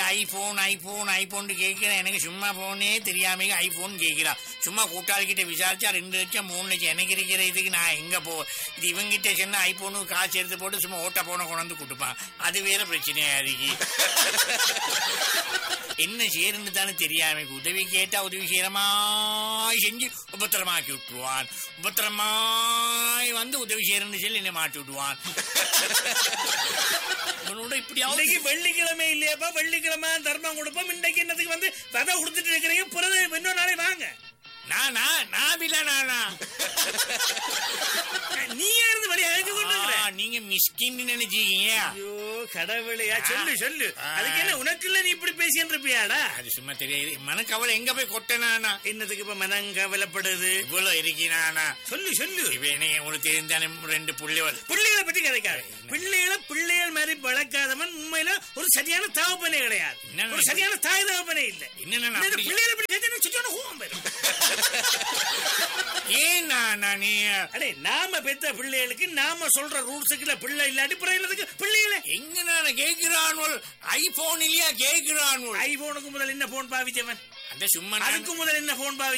IPhone iPhone iPhone கேட்கிறேன் எனக்கு சும்மா போனே தெரியாம ஐபோன் கேட்கிறா சும்மா கூட்டாளிகிட்ட விசாரிச்சா ரெண்டு லட்சம் மூணு லட்சம் எனக்கு இருக்கிற இதுக்கு நான் எங்க போ இது இவங்கிட்ட சொன்னா ஐபோனு காசு எடுத்து போட்டு சும்மா ஓட்ட போன கொண்டு கொடுப்பான் அது வேற பிரச்சனையா இருக்கு என்ன செய்யறன்னு தானே தெரியாம உதவி கேட்டா உதவி செய்யறமாய் செஞ்சு உபத்திரமாக்கி விட்டுருவான் உபத்திரமாய் வந்து உதவி செய்யறன்னு சொல்லி என்னை மாட்டி விடுவான் இவனோட இப்படியாவது இன்னைக்கு வெள்ளிக்கிழமை இல்லையாப்பா வெள்ளிக்கிழமை தர்மம் கொடுப்போம் இன்னைக்கு என்னத்துக்கு வந்து விதை கொடுத்துட்டு இருக்கிறீங்க பிறகு இன்னொரு நாளை வாங்க நானா நான் இல்ல நானா நீ இருந்து வழி அழைச்சு கொண்டு இருக்கிற. ஆ, நீங்க மிஸ்கின் நினைச்சீங்க ஐயோ கடவுளையா சொல்லு சொல்லு ஆ. அதுக்கு என்ன உனக்கு இல்ல நீ இப்படி பேசிட்டு இருப்பியாடா அது சும்மா தெரியாது மனக்கவலை எங்க போய் கொட்டனானா என்னத்துக்கு இப்ப மனம் கவலைப்படுது இவ்வளவு இருக்கிறானா சொல்லு சொல்லு இவனே உங்களுக்கு தெரிந்தானே ரெண்டு புள்ளிவல் பிள்ளைகளை பத்தி கதைக்காது பிள்ளைகளை பிள்ளைகள் மாதிரி வளர்க்காதவன் உண்மையில ஒரு சரியான தகப்பனே கிடையாது என்ன ஒரு சரியான தாய் தகப்பனே இல்ல என்னண்ணா இந்த அப்படி- பிள்ளைகளை பத்தி கேட்டா சுத்தமான கோவம் வரும் ஏன் நானா நீ அடே நாம பெத்த பிள்ளைகளுக்கு நாம சொல்ற ரூல்ஸுக்குள்ள பிள்ளை இல்லாட்டி பிறகு பிள்ளைகளை எங்க நான் கேட்கிறான் ஐபோன் இல்லையா கேட்கிறான் ஐபோனுக்கு முதல் என்ன போன் பாவிச்சவன் அந்த சும்மா நான் அதுக்கு முதல் என்ன போன் பாவி